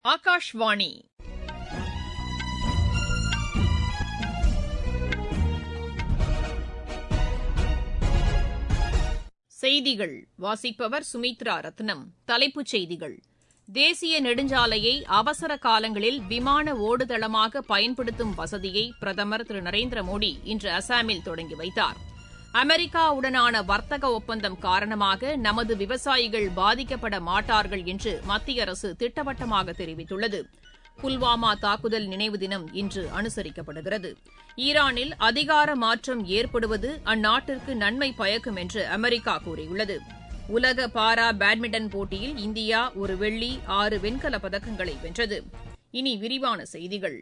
ஆகாஷ்வாணி செய்திகள் வாசிப்பவர் சுமித்ரா ரத்னம் தலைப்புச் செய்திகள் தேசிய நெடுஞ்சாலையை அவசர காலங்களில் விமான ஓடுதளமாக பயன்படுத்தும் வசதியை பிரதமர் திரு நரேந்திர மோடி இன்று அசாமில் தொடங்கி வைத்தார் அமெரிக்காவுடனான வர்த்தக ஒப்பந்தம் காரணமாக நமது விவசாயிகள் பாதிக்கப்பட மாட்டார்கள் என்று மத்திய அரசு திட்டவட்டமாக தெரிவித்துள்ளது புல்வாமா தாக்குதல் நினைவு தினம் இன்று அனுசரிக்கப்படுகிறது ஈரானில் அதிகார மாற்றம் ஏற்படுவது அந்நாட்டிற்கு நன்மை பயக்கும் என்று அமெரிக்கா கூறியுள்ளது உலக பாரா பேட்மிண்டன் போட்டியில் இந்தியா ஒரு வெள்ளி ஆறு வெண்கலப் பதக்கங்களை வென்றது இனி விரிவான செய்திகள்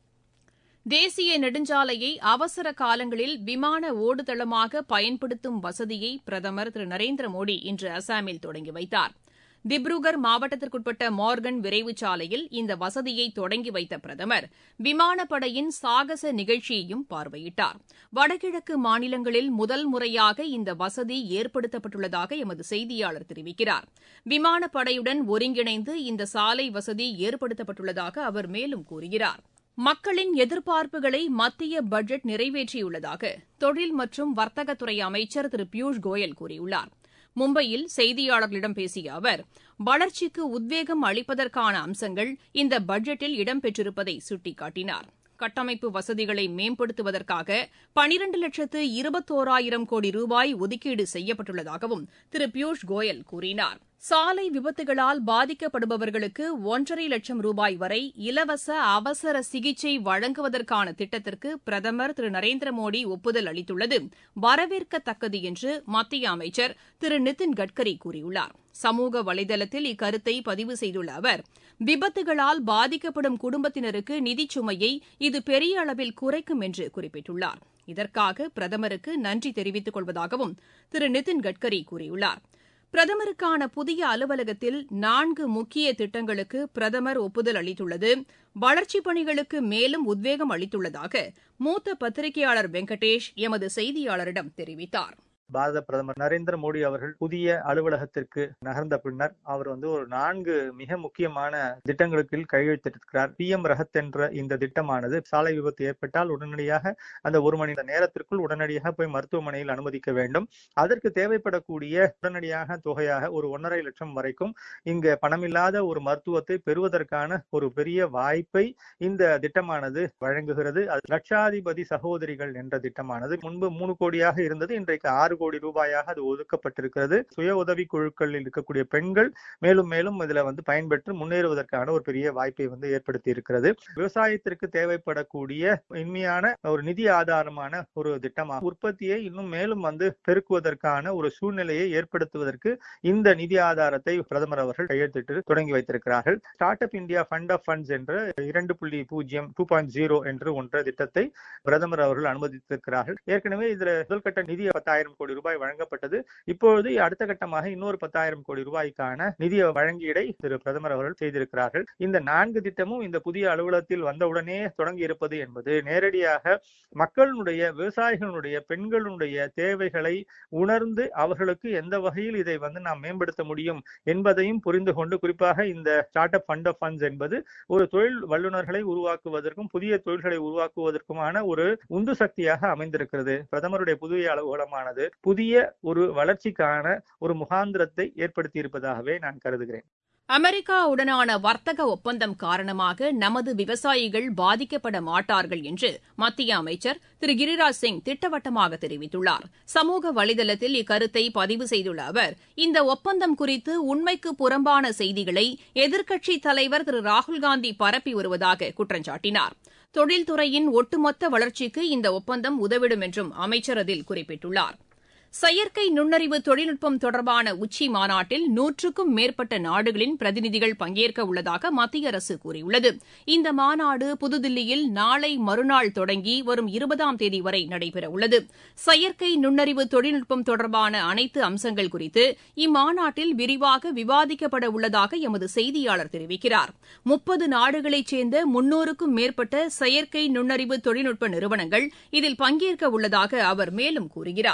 தேசிய நெடுஞ்சாலையை அவசர காலங்களில் விமான ஓடுதளமாக பயன்படுத்தும் வசதியை பிரதமர் திரு நரேந்திர மோடி இன்று அசாமில் தொடங்கி வைத்தார் திப்ருகர் மாவட்டத்திற்குட்பட்ட மார்கன் விரைவு சாலையில் இந்த வசதியை தொடங்கி வைத்த பிரதமர் விமானப்படையின் சாகச நிகழ்ச்சியையும் பார்வையிட்டார் வடகிழக்கு மாநிலங்களில் முதல் முறையாக இந்த வசதி ஏற்படுத்தப்பட்டுள்ளதாக எமது செய்தியாளர் தெரிவிக்கிறார் விமானப்படையுடன் ஒருங்கிணைந்து இந்த சாலை வசதி ஏற்படுத்தப்பட்டுள்ளதாக அவர் மேலும் கூறுகிறார் மக்களின் எதிர்பார்ப்புகளை மத்திய பட்ஜெட் நிறைவேற்றியுள்ளதாக தொழில் மற்றும் வர்த்தகத்துறை அமைச்சர் திரு பியூஷ் கோயல் கூறியுள்ளார் மும்பையில் செய்தியாளர்களிடம் பேசிய அவர் வளர்ச்சிக்கு உத்வேகம் அளிப்பதற்கான அம்சங்கள் இந்த பட்ஜெட்டில் இடம்பெற்றிருப்பதை சுட்டிக்காட்டினார் கட்டமைப்பு வசதிகளை மேம்படுத்துவதற்காக பனிரண்டு லட்சத்து இருபத்தோராயிரம் கோடி ரூபாய் ஒதுக்கீடு செய்யப்பட்டுள்ளதாகவும் திரு பியூஷ் கோயல் கூறினார் சாலை விபத்துகளால் பாதிக்கப்படுபவர்களுக்கு ஒன்றரை லட்சம் ரூபாய் வரை இலவச அவசர சிகிச்சை வழங்குவதற்கான திட்டத்திற்கு பிரதமர் திரு நரேந்திர மோடி ஒப்புதல் அளித்துள்ளது வரவேற்கத்தக்கது என்று மத்திய அமைச்சர் திரு நிதின் கட்கரி கூறியுள்ளார் சமூக வலைதளத்தில் இக்கருத்தை பதிவு செய்துள்ள அவர் விபத்துகளால் பாதிக்கப்படும் குடும்பத்தினருக்கு நிதிச் சுமையை இது பெரிய அளவில் குறைக்கும் என்று குறிப்பிட்டுள்ளார் இதற்காக பிரதமருக்கு நன்றி தெரிவித்துக் கொள்வதாகவும் திரு நிதின் கட்கரி கூறியுள்ளார் பிரதமருக்கான புதிய அலுவலகத்தில் நான்கு முக்கிய திட்டங்களுக்கு பிரதமர் ஒப்புதல் அளித்துள்ளது வளர்ச்சிப் பணிகளுக்கு மேலும் உத்வேகம் அளித்துள்ளதாக மூத்த பத்திரிகையாளர் வெங்கடேஷ் எமது செய்தியாளரிடம் தெரிவித்தார் பாரத பிரதமர் நரேந்திர மோடி அவர்கள் புதிய அலுவலகத்திற்கு நகர்ந்த பின்னர் அவர் வந்து ஒரு நான்கு மிக முக்கியமான திட்டங்களுக்கு கையெழுத்திட்டிருக்கிறார் பி எம் ரகத் என்ற இந்த திட்டமானது சாலை விபத்து ஏற்பட்டால் உடனடியாக அந்த ஒரு மணி நேரத்திற்குள் உடனடியாக போய் மருத்துவமனையில் அனுமதிக்க வேண்டும் அதற்கு தேவைப்படக்கூடிய உடனடியாக தொகையாக ஒரு ஒன்றரை லட்சம் வரைக்கும் இங்க பணமில்லாத ஒரு மருத்துவத்தை பெறுவதற்கான ஒரு பெரிய வாய்ப்பை இந்த திட்டமானது வழங்குகிறது அது லட்சாதிபதி சகோதரிகள் என்ற திட்டமானது முன்பு மூணு கோடியாக இருந்தது இன்றைக்கு ஆறு கோடி ரூபாயாக அது ஒதுக்கப்பட்டிருக்கிறது சுய உதவி குழுக்களில் இருக்கக்கூடிய பெண்கள் மேலும் மேலும் இதுல வந்து பயன்பெற்று முன்னேறுவதற்கான ஒரு பெரிய வாய்ப்பை வந்து ஏற்படுத்தி இருக்கிறது விவசாயத்திற்கு தேவைப்படக்கூடிய உண்மையான ஒரு நிதி ஆதாரமான ஒரு திட்டமாகும் உற்பத்தியை இன்னும் மேலும் வந்து பெருக்குவதற்கான ஒரு சூழ்நிலையை ஏற்படுத்துவதற்கு இந்த நிதி ஆதாரத்தை பிரதமர் அவர்கள் கையெழுத்திட்டு தொடங்கி வைத்திருக்கிறார்கள் start up India fund of funds என்ற இரண்டு புள்ளி பூஜ்ஜியம் டூ பாயிண்ட் ஜீரோ என்று ஒன்ற திட்டத்தை பிரதமர் அவர்கள் அனுமதித்திருக்கிறார்கள் ஏற்கனவே இதுல முதல்கட்ட நிதி பத்தாயிரம் கோடி ரூபாய் வழங்கப்பட்டது இப்பொழுது அடுத்த கட்டமாக இன்னொரு பத்தாயிரம் கோடி ரூபாய்க்கான நிதி வழங்கீடை திரு பிரதமர் அவர்கள் செய்திருக்கிறார்கள் இந்த நான்கு திட்டமும் இந்த புதிய அலுவலகத்தில் வந்தவுடனே தொடங்கி இருப்பது என்பது நேரடியாக மக்களுடைய விவசாயிகளுடைய பெண்களுடைய தேவைகளை உணர்ந்து அவர்களுக்கு எந்த வகையில் இதை வந்து நாம் மேம்படுத்த முடியும் என்பதையும் புரிந்து கொண்டு குறிப்பாக இந்த start up fund of funds என்பது ஒரு தொழில் வல்லுநர்களை உருவாக்குவதற்கும் புதிய தொழில்களை உருவாக்குவதற்குமான ஒரு உந்து சக்தியாக அமைந்திருக்கிறது பிரதமருடைய புதிய அலுவலகமானது புதிய ஒரு வளர்ச்சிக்கான ஒரு முகாந்திரத்தை ஏற்படுத்தி இருப்பதாகவே நான் கருதுகிறேன் அமெரிக்காவுடனான வர்த்தக ஒப்பந்தம் காரணமாக நமது விவசாயிகள் பாதிக்கப்பட மாட்டார்கள் என்று மத்திய அமைச்சர் திரு கிரிராஜ் சிங் திட்டவட்டமாக தெரிவித்துள்ளார் சமூக வலைதளத்தில் இக்கருத்தை பதிவு செய்துள்ள அவர் இந்த ஒப்பந்தம் குறித்து உண்மைக்கு புறம்பான செய்திகளை எதிர்க்கட்சித் தலைவர் திரு ராகுல்காந்தி பரப்பி வருவதாக குற்றம் சாட்டினார் தொழில்துறையின் ஒட்டுமொத்த வளர்ச்சிக்கு இந்த ஒப்பந்தம் உதவிடும் என்றும் அமைச்சர் அதில் குறிப்பிட்டுள்ளார் செயற்கை நுண்ணறிவு தொழில்நுட்பம் தொடர்பான உச்சி மாநாட்டில் நூற்றுக்கும் மேற்பட்ட நாடுகளின் பிரதிநிதிகள் பங்கேற்க உள்ளதாக மத்திய அரசு கூறியுள்ளது இந்த மாநாடு புதுதில்லியில் நாளை மறுநாள் தொடங்கி வரும் இருபதாம் தேதி வரை நடைபெறவுள்ளது செயற்கை நுண்ணறிவு தொழில்நுட்பம் தொடர்பான அனைத்து அம்சங்கள் குறித்து இம்மாநாட்டில் விரிவாக விவாதிக்கப்பட உள்ளதாக எமது செய்தியாளர் தெரிவிக்கிறார் முப்பது நாடுகளைச் சேர்ந்த முன்னூறுக்கும் மேற்பட்ட செயற்கை நுண்ணறிவு தொழில்நுட்ப நிறுவனங்கள் இதில் பங்கேற்க உள்ளதாக அவர் மேலும் கூறுகிறார்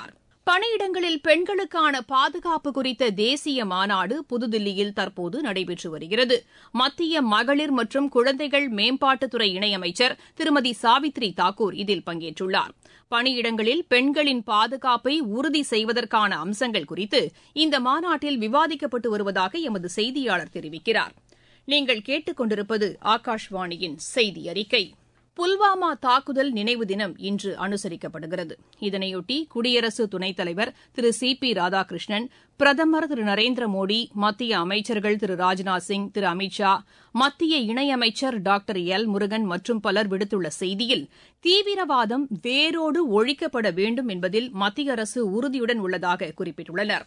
பணியிடங்களில் பெண்களுக்கான பாதுகாப்பு குறித்த தேசிய மாநாடு புதுதில்லியில் தற்போது நடைபெற்று வருகிறது மத்திய மகளிர் மற்றும் குழந்தைகள் மேம்பாட்டுத்துறை இணையமைச்சர் திருமதி சாவித்ரி தாக்கூர் இதில் பங்கேற்றுள்ளார் பணியிடங்களில் பெண்களின் பாதுகாப்பை உறுதி செய்வதற்கான அம்சங்கள் குறித்து இந்த மாநாட்டில் விவாதிக்கப்பட்டு வருவதாக எமது செய்தியாளர் தெரிவிக்கிறார் நீங்கள் கேட்டுக்கொண்டிருப்பது ஆகாஷ்வாணியின் செய்தி அறிக்கை புல்வாமா தாக்குதல் நினைவு தினம் இன்று அனுசரிக்கப்படுகிறது இதனையொட்டி குடியரசு துணைத் தலைவர் திரு சி பி ராதாகிருஷ்ணன் பிரதமர் திரு நரேந்திர மோடி மத்திய அமைச்சர்கள் திரு ராஜ்நாத் சிங் திரு அமித் ஷா மத்திய இணையமைச்சர் டாக்டர் எல் முருகன் மற்றும் பலர் விடுத்துள்ள செய்தியில் தீவிரவாதம் வேரோடு ஒழிக்கப்பட வேண்டும் என்பதில் மத்திய அரசு உறுதியுடன் உள்ளதாக குறிப்பிட்டுள்ளனா்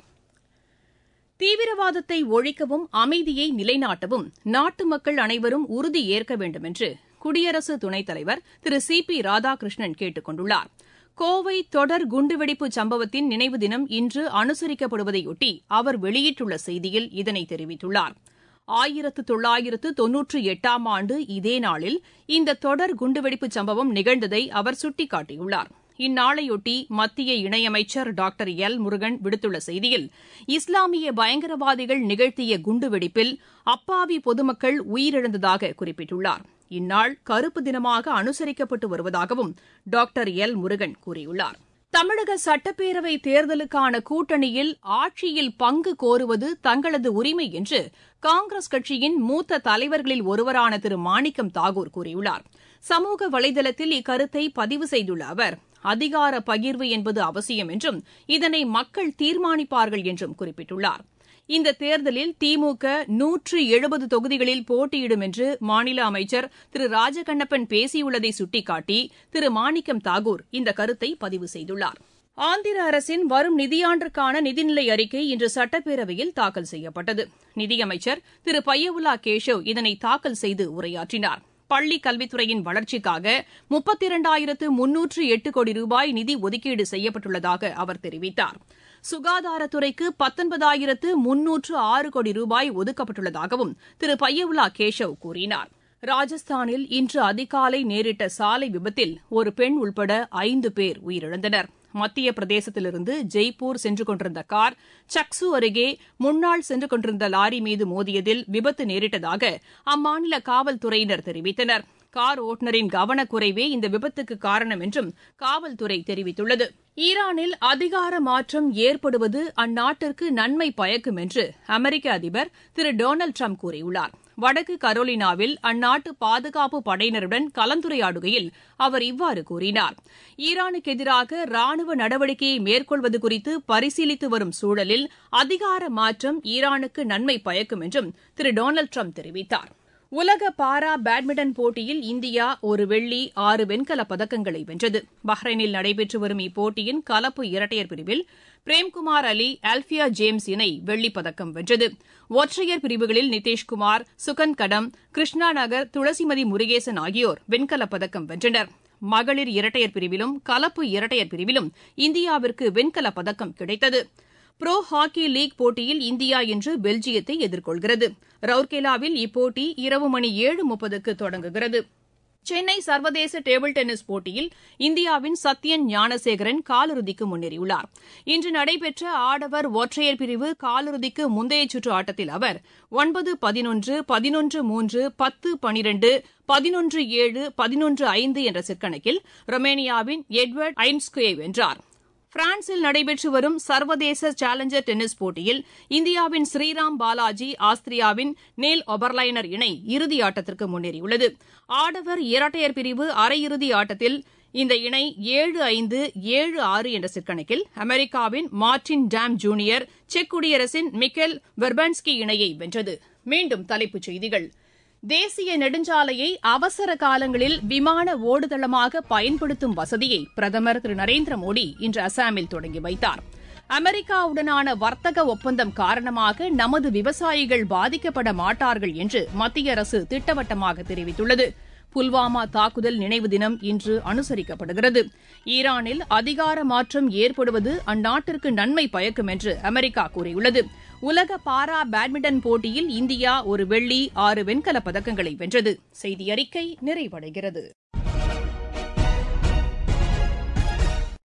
தீவிரவாதத்தை ஒழிக்கவும் அமைதியை நிலைநாட்டவும் நாட்டு மக்கள் அனைவரும் உறுதி ஏற்க வேண்டும் என்று குடியரசு துணைத் தலைவர் திரு சி பி ராதாகிருஷ்ணன் கேட்டுக் கொண்டுள்ளார் கோவை தொடர் குண்டுவெடிப்பு சம்பவத்தின் நினைவு தினம் இன்று அனுசரிக்கப்படுவதையொட்டி அவர் வெளியிட்டுள்ள செய்தியில் இதனை தெரிவித்துள்ளார் ஆயிரத்து தொள்ளாயிரத்து தொன்னூற்றி எட்டாம் ஆண்டு இதே நாளில் இந்த தொடர் குண்டுவெடிப்பு சம்பவம் நிகழ்ந்ததை அவர் சுட்டிக்காட்டியுள்ளார் இந்நாளையொட்டி மத்திய இணையமைச்சர் டாக்டர் எல் முருகன் விடுத்துள்ள செய்தியில் இஸ்லாமிய பயங்கரவாதிகள் நிகழ்த்திய குண்டுவெடிப்பில் அப்பாவி பொதுமக்கள் உயிரிழந்ததாக குறிப்பிட்டுள்ளார் இந்நாள் கருப்பு தினமாக அனுசரிக்கப்பட்டு வருவதாகவும் டாக்டர் எல் முருகன் கூறியுள்ளார் தமிழக சட்டப்பேரவை தேர்தலுக்கான கூட்டணியில் ஆட்சியில் பங்கு கோருவது தங்களது உரிமை என்று காங்கிரஸ் கட்சியின் மூத்த தலைவர்களில் ஒருவரான திரு மாணிக்கம் தாகூர் கூறியுள்ளார் சமூக வலைதளத்தில் இக்கருத்தை பதிவு செய்துள்ள அவர் அதிகார பகிர்வு என்பது அவசியம் என்றும் இதனை மக்கள் தீர்மானிப்பார்கள் என்றும் குறிப்பிட்டுள்ளார் இந்த தேர்தலில் திமுக நூற்று எழுபது தொகுதிகளில் போட்டியிடும் என்று மாநில அமைச்சர் திரு ராஜகண்ணப்பன் பேசியுள்ளதை சுட்டிக்காட்டி திரு மாணிக்கம் தாகூர் இந்த கருத்தை பதிவு செய்துள்ளார் ஆந்திர அரசின் வரும் நிதியாண்டிற்கான நிதிநிலை அறிக்கை இன்று சட்டப்பேரவையில் தாக்கல் செய்யப்பட்டது நிதியமைச்சர் திரு பையவுல்லா கேஷவ் இதனை தாக்கல் செய்து உரையாற்றினார் பள்ளிக் கல்வித்துறையின் வளர்ச்சிக்காக முப்பத்தி இரண்டாயிரத்து முன்னூற்று எட்டு கோடி ரூபாய் நிதி ஒதுக்கீடு செய்யப்பட்டுள்ளதாக அவர் தெரிவித்தார் சுகாதாரத்துறைக்கு பத்தொன்பதாயிரத்து முன்னூற்று ஆறு கோடி ரூபாய் ஒதுக்கப்பட்டுள்ளதாகவும் திரு பையவுல்லா கேஷவ் கூறினார் ராஜஸ்தானில் இன்று அதிகாலை நேரிட்ட சாலை விபத்தில் ஒரு பெண் உள்பட ஐந்து பேர் உயிரிழந்தனர் மத்திய பிரதேசத்திலிருந்து ஜெய்ப்பூர் சென்று கொண்டிருந்த கார் சக்சு அருகே முன்னாள் சென்று கொண்டிருந்த லாரி மீது மோதியதில் விபத்து நேரிட்டதாக அம்மாநில காவல்துறையினர் தெரிவித்தனர் கார் ஓட்டுநரின் கவனக்குறைவே இந்த விபத்துக்கு காரணம் என்றும் காவல்துறை தெரிவித்துள்ளது ஈரானில் அதிகார மாற்றம் ஏற்படுவது அந்நாட்டிற்கு நன்மை பயக்கும் என்று அமெரிக்க அதிபர் திரு டொனால்டு ட்ரம்ப் கூறியுள்ளார் வடக்கு கரோலினாவில் அந்நாட்டு பாதுகாப்பு படையினருடன் கலந்துரையாடுகையில் அவர் இவ்வாறு கூறினார் ஈரானுக்கு எதிராக ராணுவ நடவடிக்கையை மேற்கொள்வது குறித்து பரிசீலித்து வரும் சூழலில் அதிகார மாற்றம் ஈரானுக்கு நன்மை பயக்கும் என்றும் திரு டொனால்டு ட்ரம்ப் தெரிவித்தார் உலக பாரா பேட்மிண்டன் போட்டியில் இந்தியா ஒரு வெள்ளி ஆறு வெண்கலப் பதக்கங்களை வென்றது பஹ்ரைனில் நடைபெற்று வரும் இப்போட்டியின் கலப்பு இரட்டையர் பிரிவில் பிரேம்குமார் அலி அல்பியா ஜேம்ஸ் இணை வெள்ளிப் பதக்கம் வென்றது ஒற்றையர் பிரிவுகளில் நிதிஷ்குமார் சுகன் கடம் கிருஷ்ணா நகர் துளசிமதி முருகேசன் ஆகியோர் வெண்கலப் பதக்கம் வென்றனர் மகளிர் இரட்டையர் பிரிவிலும் கலப்பு இரட்டையர் பிரிவிலும் இந்தியாவிற்கு வெண்கலப் பதக்கம் கிடைத்தது புரோ ஹாக்கி லீக் போட்டியில் இந்தியா இன்று பெல்ஜியத்தை எதிர்கொள்கிறது ரவுர்கேலாவில் இப்போட்டி இரவு மணி ஏழு முப்பதுக்கு தொடங்குகிறது சென்னை சர்வதேச டேபிள் டென்னிஸ் போட்டியில் இந்தியாவின் சத்யன் ஞானசேகரன் காலிறுதிக்கு முன்னேறியுள்ளார் இன்று நடைபெற்ற ஆடவர் ஒற்றையர் பிரிவு காலிறுதிக்கு முந்தைய சுற்று ஆட்டத்தில் அவர் ஒன்பது பதினொன்று பதினொன்று மூன்று பத்து பனிரெண்டு பதினொன்று ஏழு பதினொன்று ஐந்து என்ற செட்கணக்கில் ரொமேனியாவின் எட்வர்ட் ஐன்ஸ்குயை வென்றார் பிரான்சில் நடைபெற்று வரும் சர்வதேச சேலஞ்சர் டென்னிஸ் போட்டியில் இந்தியாவின் ஸ்ரீராம் பாலாஜி ஆஸ்திரியாவின் நேல் ஒபர்லைனர் இணை இறுதி ஆட்டத்திற்கு முன்னேறியுள்ளது ஆடவர் இரட்டையர் பிரிவு அரையிறுதி ஆட்டத்தில் இந்த இணை ஏழு ஐந்து ஏழு ஆறு என்ற செட்கணக்கில் அமெரிக்காவின் மார்டின் டாம் ஜூனியர் செக் குடியரசின் மிக்கேல் வெர்பன்ஸ்கி இணையை வென்றது மீண்டும் தலைப்புச் செய்திகள் தேசிய நெடுஞ்சாலையை அவசர காலங்களில் விமான ஓடுதளமாக பயன்படுத்தும் வசதியை பிரதமர் திரு நரேந்திர மோடி இன்று அசாமில் தொடங்கி வைத்தார் அமெரிக்காவுடனான வர்த்தக ஒப்பந்தம் காரணமாக நமது விவசாயிகள் பாதிக்கப்பட மாட்டார்கள் என்று மத்திய அரசு திட்டவட்டமாக தெரிவித்துள்ளது புல்வாமா தாக்குதல் நினைவு தினம் இன்று அனுசரிக்கப்படுகிறது ஈரானில் அதிகார மாற்றம் ஏற்படுவது அந்நாட்டிற்கு நன்மை பயக்கும் என்று அமெரிக்கா கூறியுள்ளது உலக பாரா பேட்மிண்டன் போட்டியில் இந்தியா ஒரு வெள்ளி ஆறு வெண்கலப் பதக்கங்களை வென்றது செய்தி அறிக்கை நிறைவடைகிறது